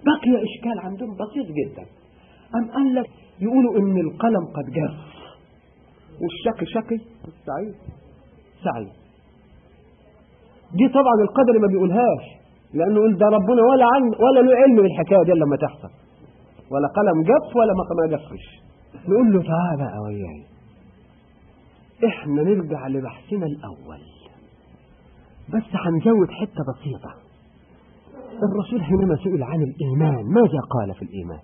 بقي إشكال عندهم بسيط جدا أم قال لك يقولوا إن القلم قد جف والشقي شقي والسعيد سعيد دي طبعا القدر ما بيقولهاش لأنه يقول ده ربنا ولا عن ولا له علم بالحكاية دي لما تحصل ولا قلم جف ولا ما جفش نقول له تعالى بقى وياي احنا نرجع لبحثنا الأول بس هنزود حتة بسيطة الرسول حينما سئل عن الإيمان ماذا قال في الإيمان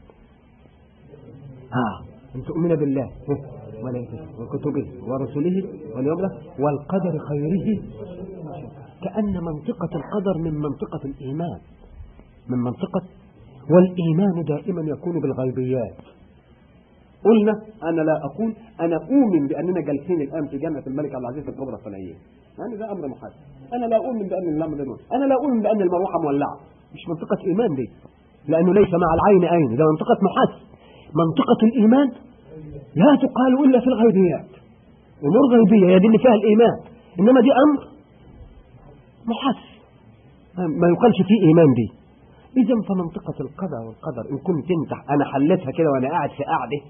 ها أن تؤمن بالله وكتبه ورسله واليوم والقدر خيره كأن منطقة القدر من منطقة الإيمان من منطقة والإيمان دائما يكون بالغيبيات قلنا أنا لا أقول أنا أؤمن بأننا جالسين الآن في جامعة الملك عبد العزيز الكبرى الفلانية يعني ده أمر محال أنا لا أؤمن بأن الأمر نور أنا لا أؤمن بأن المروحة مولعة مش منطقة إيمان دي لأنه ليس مع العين عين ده منطقة محس منطقة الإيمان لا تقال إلا في الغيبيات أمور غيبية هي دي اللي فيها الإيمان إنما دي أمر محس ما يقالش فيه إيمان دي إذا فمنطقة القدر والقدر إن كنت انت أنا حلتها كده وأنا قاعد في قاعدة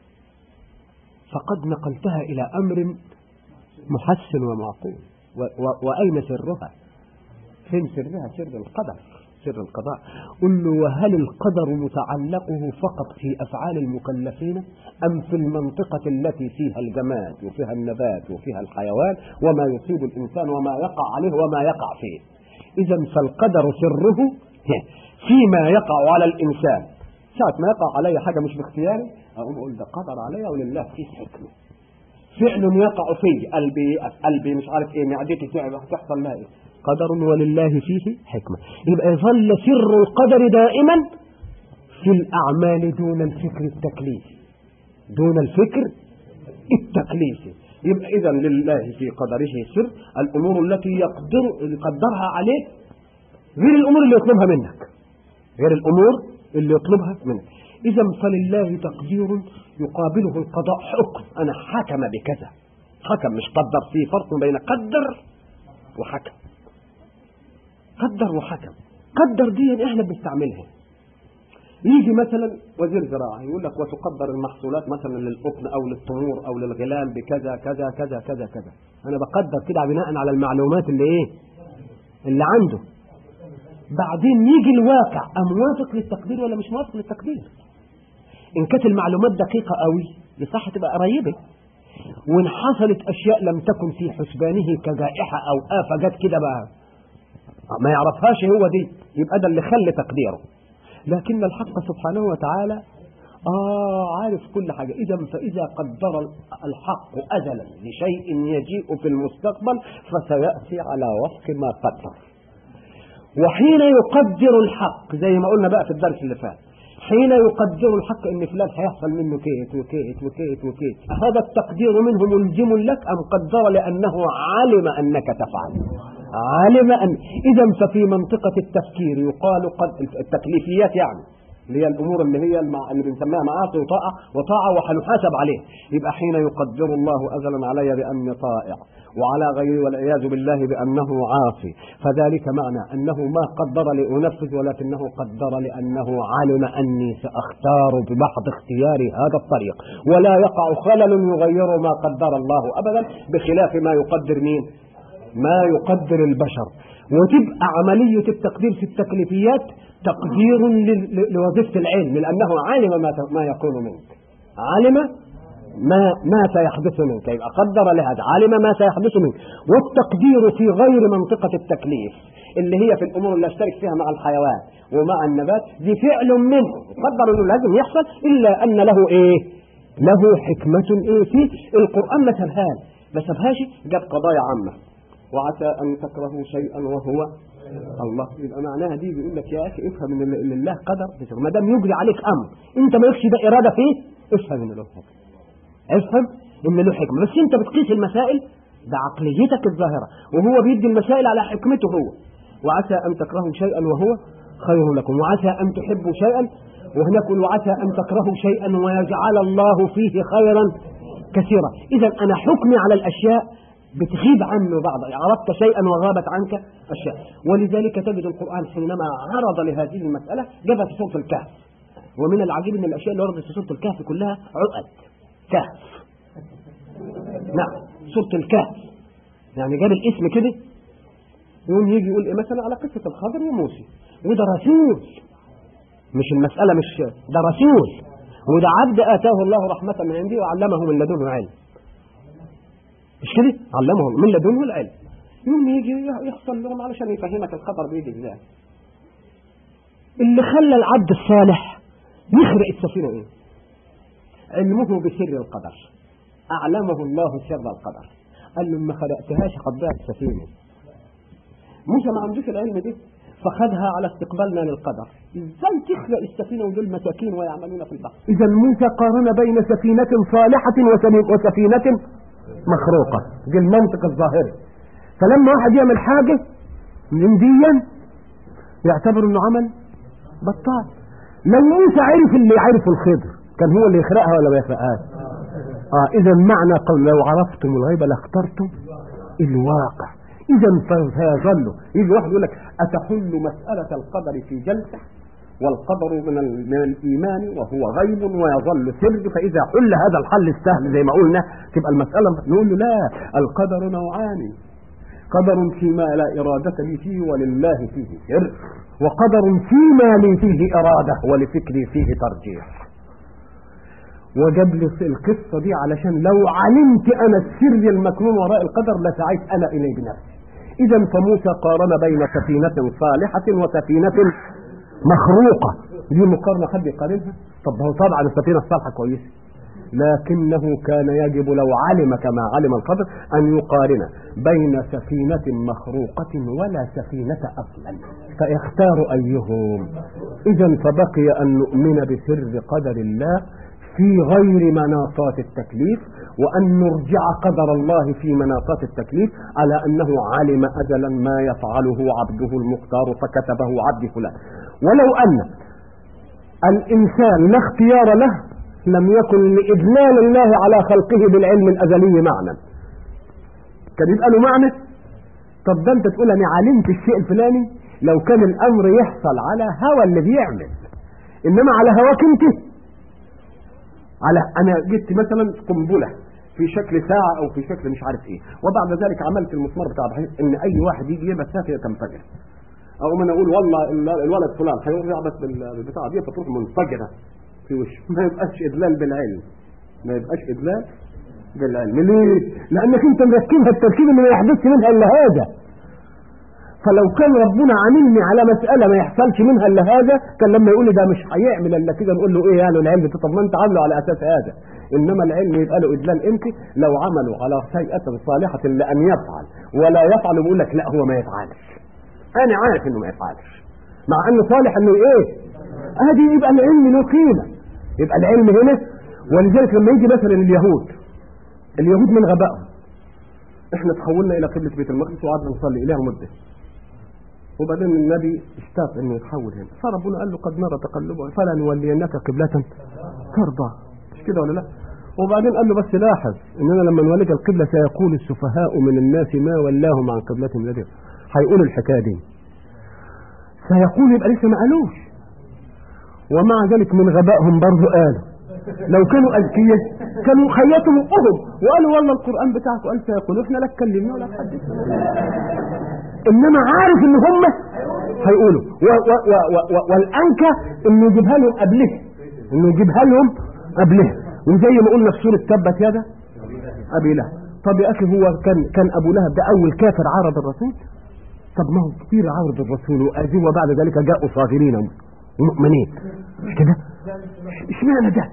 فقد نقلتها إلى أمر محسن ومعقول وأين سرها فين سرها سر القدر سر القضاء قل له وهل القدر متعلقه فقط في أفعال المكلفين أم في المنطقة التي فيها الجماد وفيها النبات وفيها الحيوان وما يصيب الإنسان وما يقع عليه وما يقع فيه إذا فالقدر سره فيما يقع على الإنسان ساعة ما يقع علي حاجة مش باختياري أقوم أقول ده قدر علي ولله فيه حكمة فعل يقع في قلبي قلبي مش عارف ايه معدتي تحصل لها ايه قدر ولله فيه حكمة يبقى يظل سر القدر دائما في الأعمال دون الفكر التكليفي دون الفكر التكليفي يبقى إذا لله في قدره سر الأمور التي يقدر يقدرها عليه غير الأمور اللي يطلبها منك غير الأمور اللي يطلبها منك إذا فلله تقدير يقابله القضاء حكم أنا حكم بكذا حكم مش قدر في فرق بين قدر وحكم قدر وحكم قدر دي احنا بنستعملها يجي مثلا وزير زراعة يقول لك وتقدر المحصولات مثلا للقطن او للتمور او للغلال بكذا كذا كذا كذا كذا انا بقدر كده بناء على المعلومات اللي ايه اللي عنده بعدين يجي الواقع ام موافق للتقدير ولا مش موافق للتقدير ان كانت المعلومات دقيقة قوي بصح تبقى قريبة وان حصلت اشياء لم تكن في حسبانه كجائحة او آفة جت كده بقى ما يعرفهاش هو دي يبقى ده اللي خلى تقديره لكن الحق سبحانه وتعالى آه عارف كل حاجة إذا فإذا قدر الحق أزلا لشيء يجيء في المستقبل فسيأتي على وفق ما قدر وحين يقدر الحق زي ما قلنا بقى في الدرس اللي فات حين يقدر الحق ان فلان هيحصل منه كيت وكيت وكيت وكيت هذا التقدير منه ملزم لك ام قدر لانه علم انك تفعل علم أن إذا ففي منطقة التفكير يقال قد التكليفيات يعني اللي هي الأمور اللي هي المع... اللي بنسميها معاصي وطاعة وطاعة وحنحاسب عليه يبقى حين يقدر الله أزلا علي بأني طائع وعلى غيري والعياذ بالله بأنه عاصي فذلك معنى أنه ما قدر لأنفذ ولكنه قدر لأنه علم أني سأختار بمحض اختياري هذا الطريق ولا يقع خلل يغير ما قدر الله أبدا بخلاف ما يقدر مين ما يقدر البشر وتبقى عملية التقدير في التكليفيات تقدير لوظيفة العلم لأنه علم ما ما يكون منك علم ما ما سيحدث منك يبقى قدر لهذا علم ما سيحدث منك والتقدير في غير منطقة التكليف اللي هي في الأمور اللي اشترك فيها مع الحيوان ومع النبات دي فعل منه قدر انه لازم يحصل إلا أن له إيه له حكمة إيه فيه القرآن ما سبهاش ما سبهاش جاب قضايا عامة وعسى أن تكرهوا شيئا وهو الله يبقى معناها دي بيقول لك يا أخي افهم ان الله قدر ما دام يجري عليك أمر أنت ما يكفي ده إرادة فيه افهم ان له حكمة افهم ان له حكمة بس أنت بتقيس المسائل بعقليتك الظاهرة وهو بيدي المسائل على حكمته هو وعسى أن تكرهوا شيئا وهو خير لكم وعسى أن تحبوا شيئا وهناك وعسى أن تكرهوا شيئا ويجعل الله فيه خيرا كثيرا إذا أنا حكمي على الأشياء بتغيب عنه بعض عرفت شيئا وغابت عنك أشياء ولذلك تجد القرآن حينما عرض لهذه المسألة جابها في سورة الكهف ومن العجيب ان الاشياء اللي وردت في سوره الكهف كلها عقد كهف نعم سوره الكهف يعني جاب الاسم كده يقوم يجي يقول ايه مثلا على قصه الخضر وموسى وده رسول مش المساله مش ده رسول وده عبد اتاه الله رحمه من عنده وعلمه من لدنه علم مش كده علمه من لدنه العلم يوم يجي يحصل لهم علشان يفهمك الخبر بيجي ازاي اللي خلى العبد الصالح يخرق السفينة ايه علمه بسر القدر أعلمه الله سر القدر قال له ما خلقتهاش قد السفينة موسى ما عندوش العلم ده فخدها على استقبالنا للقدر ازاي تخلق السفينة ودول مساكين ويعملون في البحر اذا موسى قارن بين سفينة صالحة وسفينة مخروقة دي المنطق الظاهري فلما واحد يعمل حاجة من ديا يعتبر انه عمل بطال لو موسى عرف اللي يعرفه الخضر كان هو اللي يخرقها ولا ما يخرقهاش اه اذا معنى قول لو عرفتم الغيب لاخترتم الواقع اذا فيظل يجي واحد يقول لك اتحل مساله القدر في جلسه والقدر من من الايمان وهو غيب ويظل سر فاذا حل هذا الحل السهل زي ما قلنا تبقى المساله نقول له لا القدر نوعان قدر فيما لا إرادة لي فيه ولله فيه سر وقدر فيما لي فيه إرادة ولفكري فيه ترجيح وجاب لي القصة دي علشان لو علمت أنا السر المكنون وراء القدر لسعيت أنا إليه بنفسي إذا فموسى قارن بين سفينة صالحة وسفينة مخروقة دي مقارنة حد يقارنها طب هو طبعا السفينة الصالحة كويسة لكنه كان يجب لو علم كما علم القدر أن يقارن بين سفينة مخروقة ولا سفينة أصلا فيختار أيهم إذا فبقي أن نؤمن بسر قدر الله في غير مناطات التكليف وأن نرجع قدر الله في مناطات التكليف على أنه علم أجلا ما يفعله عبده المختار فكتبه عبد فلان ولو أن الإنسان لا اختيار له لم يكن لإذلال الله على خلقه بالعلم الأزلي معنى كان يبقى له معنى طب ده انت تقول انا علمت الشيء الفلاني لو كان الامر يحصل على هوى اللي بيعمل انما على هواك انت على انا جبت مثلا قنبله في شكل ساعة او في شكل مش عارف ايه وبعد ذلك عملت المسمار بتاع بحيث ان اي واحد يجي يلبسها فيها تنفجر او من اقول والله الولد فلان هيروح يعبس بالبتاع دي فتروح منفجره في وشه ما يبقاش ادلال بالعلم ما يبقاش ادلال بالعلم ليه لانك انت مركبها التركيب اللي ما يحدثش منها الا هذا فلو كان ربنا عاملني على مسألة ما يحصلش منها إلا هذا كان لما يقول لي ده مش هيعمل إلا كده نقول له إيه يعني العلم طب ما أنت عامله على أساس هذا إنما العلم يبقى له إدلال إمتى لو عملوا على شيئة صالحة لأن يفعل ولا يفعل بيقول لك لا هو ما يفعلش أنا عارف إنه ما يفعلش مع إنه صالح إنه إيه هذه يبقى العلم له قيمة يبقى العلم هنا ولذلك لما يجي مثلا اليهود اليهود من غبائهم احنا تحولنا الى قبلة بيت المقدس وقعدنا نصلي اليها مدة وبعدين النبي اشتاق انه يتحول هنا فربنا قال له قد نرى تقلبه فلا نولينك قبلة ترضى مش كده ولا لا وبعدين قال له بس لاحظ اننا لما نوليك القبلة سيقول السفهاء من الناس ما ولاهم عن قبلتهم الذي هيقولوا الحكاية دي سيقول يبقى لسه ما قالوش ومع ذلك من غبائهم برضه قالوا لو كانوا أذكياء كانوا خيطوا بقهم وقالوا والله القرآن بتاعك قال سيقولوا احنا لا تكلمنا ولا تحدثنا انما عارف ان هم هيقولوا و و و و و والانكى انه يجيبها لهم قبله انه يجيبها لهم قبله وزي ما قلنا في سوره تبت يدا ابي لهب طب يا اخي هو كان كان ابو لهب ده اول كافر عارض الرسول طب ما هو كتير عارض الرسول واذيه وبعد ذلك جاءوا صاغرين مؤمنين مش كده اشمعنى ده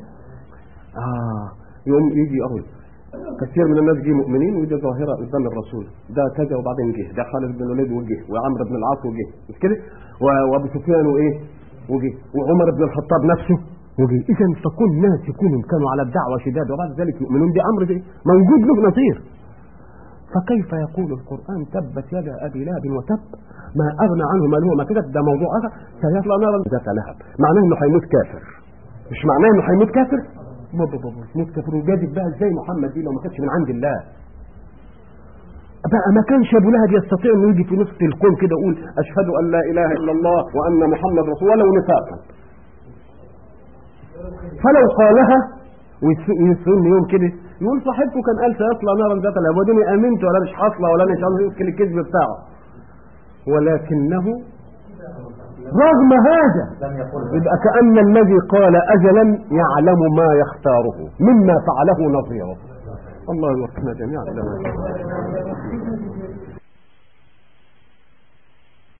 اه يوم يجي اقول كثير من الناس جه مؤمنين ودي ظاهرة قدام الرسول ده كذا وبعدين جه ده خالد بن الوليد وجه وعمرو بن العاص وجه مش كده وابو سفيان وايه وجه وعمر بن الخطاب نفسه وجه اذا فكل الناس يكونوا كانوا على الدعوة شداد وبعد ذلك يؤمنون دي امر دي موجود له نظير فكيف يقول القرآن تبت يدا أبي لهب وتب ما أغنى عنه ماله وما كذب ده موضوع آخر سيطلع نارا ذات لهب معناه إنه هيموت كافر مش معناه إنه هيموت كافر بابا بابا موت كافر وجادت بقى ازاي محمد دي لو ما كانتش من عند الله بقى ما كانش ابو لهب يستطيع انه يجي في نصف الكون كده يقول اشهد ان لا اله الا الله وان محمد رسول الله ولو نفاقا فلو قالها ويسفن يوم كده يقول صاحبته كان قال سيصلى نارا ذات الهب وديني امنت ولا مش حاصله ولا مش عارف يمكن الكذب بتاعه ولكنه رغم هذا يبقى كأن الذي قال أجلا يعلم ما يختاره مما فعله نظيره الله يوفقنا جميعا